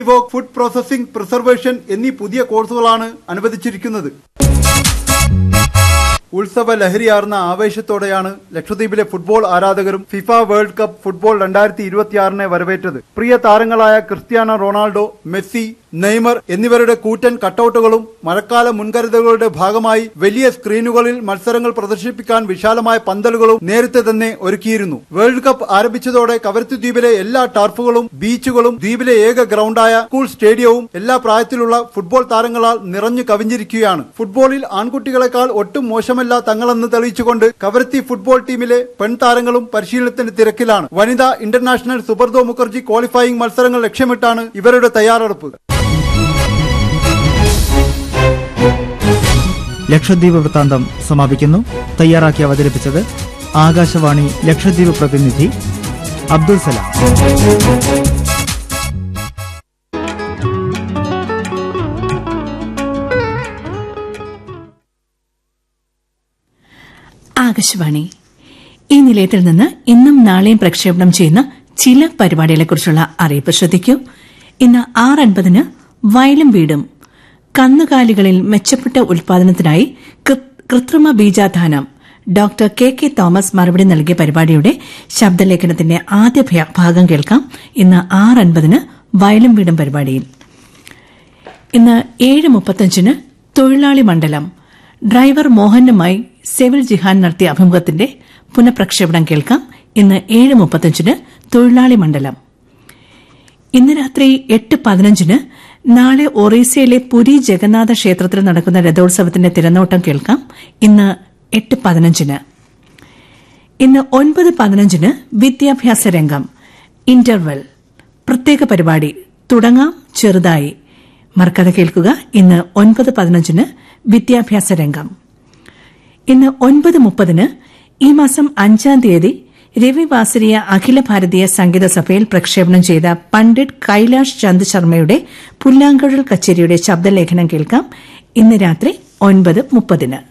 food processing preservation എന്നീ പുതിയ കോഴ്സുകളാണ് അനുവദിച്ചിരിക്കുന്നത് ഉത്സവ ലഹരിയാർന്ന ആവേശത്തോടെയാണ് ലക്ഷദ്വീപിലെ ഫുട്ബോൾ ആരാധകരും ഫിഫ വേൾഡ് കപ്പ് ഫുട്ബോൾ രണ്ടായിരത്തി ഇരുപത്തിയാറിനെ വരവേറ്റത് പ്രിയ താരങ്ങളായ ക്രിസ്ത്യാനോ റൊണാൾഡോ മെസ്സി നെയ്മർ എന്നിവരുടെ കൂറ്റൻ കട്ടൌട്ടുകളും മഴക്കാല മുൻകരുതലുകളുടെ ഭാഗമായി വലിയ സ്ക്രീനുകളിൽ മത്സരങ്ങൾ പ്രദർശിപ്പിക്കാൻ വിശാലമായ പന്തലുകളും നേരത്തെ തന്നെ ഒരുക്കിയിരുന്നു വേൾഡ് കപ്പ് ആരംഭിച്ചതോടെ കവരത്തി ദ്വീപിലെ എല്ലാ ടർഫുകളും ബീച്ചുകളും ദ്വീപിലെ ഏക ഗ്രൗണ്ടായ സ്കൂൾ സ്റ്റേഡിയവും എല്ലാ പ്രായത്തിലുള്ള ഫുട്ബോൾ താരങ്ങളാൽ നിറഞ്ഞു കവിഞ്ഞിരിക്കുകയാണ് ഫുട്ബോളിൽ ആൺകുട്ടികളെക്കാൾ ഒട്ടും മോശമല്ല തങ്ങളെന്ന് തെളിയിച്ചുകൊണ്ട് കവരത്തി ഫുട്ബോൾ ടീമിലെ പെൺതാരങ്ങളും പരിശീലനത്തിന് തിരക്കിലാണ് വനിതാ ഇന്റർനാഷണൽ സുബർദോ മുഖർജി ക്വാളിഫയിംഗ് മത്സരങ്ങൾ ലക്ഷ്യമിട്ടാണ് ഇവരുടെ തയ്യാറെടുപ്പ് ലക്ഷദ്വീപ് വൃത്താന്തം സമാപിക്കുന്നു തയ്യാറാക്കി അവതരിപ്പിച്ചത് ആകാശവാണി ലക്ഷദ്വീപ് പ്രതിനിധി അബ്ദുൾ സലാം ആകാശവാണി ഈ നിലയത്തിൽ നിന്ന് ഇന്നും നാളെയും പ്രക്ഷേപണം ചെയ്യുന്ന ചില പരിപാടികളെക്കുറിച്ചുള്ള അറിയിപ്പ് ശ്രദ്ധിക്കൂ ഇന്ന് ആറ് അൻപതിന് വയലും വീടും കന്നുകാലികളിൽ മെച്ചപ്പെട്ട ഉൽപാദനത്തിനായി കൃ- കൃത്രിമ ബീജാധാനം ഡോക്ടർ കെ കെ തോമസ് മറുപടി നൽകിയ പരിപാടിയുടെ ശബ്ദലേഖനത്തിന്റെ ആദ്യ ഭ- ഭാഗം കേൾക്കാം ഇന്ന് ആറ് അൻപതിന് വയലും വീടും പരിപാടിയിൽ ഇന്ന് ഏഴ് മുപ്പത്തഞ്ചിന് തൊഴിലാളി മണ്ഡലം ഡ്രൈവർ മോഹനുമായി സെവിൽ ജിഹാൻ നടത്തിയ അഭിമുഖത്തിന്റെ പുനഃപ്രക്ഷേപണം കേൾക്കാം ഇന്ന് ഏഴ് മുപ്പത്തഞ്ചിന് തൊഴിലാളി മണ്ഡലം ഇന്ന് രാത്രി എട്ട് പതിനഞ്ചിന് നാളെ ഒറീസയിലെ പുരി ജഗന്നാഥ ക്ഷേത്രത്തിൽ നടക്കുന്ന രഥോത്സവത്തിന്റെ തിരനോട്ടം കേൾക്കാം ഇന്ന് എട്ട് പതിനഞ്ചിന് ഇന്ന് ഒൻപത് പതിനഞ്ചിന് വിദ്യാഭ്യാസ രംഗം ഇന്റർവെൽ പ്രത്യേക പരിപാടി തുടങ്ങാം ചെറുതായി മറക്കാതെ കേൾക്കുക ഇന്ന് ഒൻപത് പതിനഞ്ചിന് വിദ്യാഭ്യാസ രംഗം ഇന്ന് ഒൻപത് മുപ്പതിന് ഈ മാസം അഞ്ചാം തീയതി രവി വാസരിയ അഖില ഭാരതീയ സംഗീത സഭയിൽ പ്രക്ഷേപണം ചെയ്ത പണ്ഡിറ്റ് കൈലാഷ് ചന്ദ് ശർമ്മയുടെ പുല്ലാങ്കുഴൽ കച്ചേരിയുടെ ശബ്ദലേഖനം കേൾക്കാം ഇന്ന് രാത്രി ഒൻപത് മുപ്പതിന്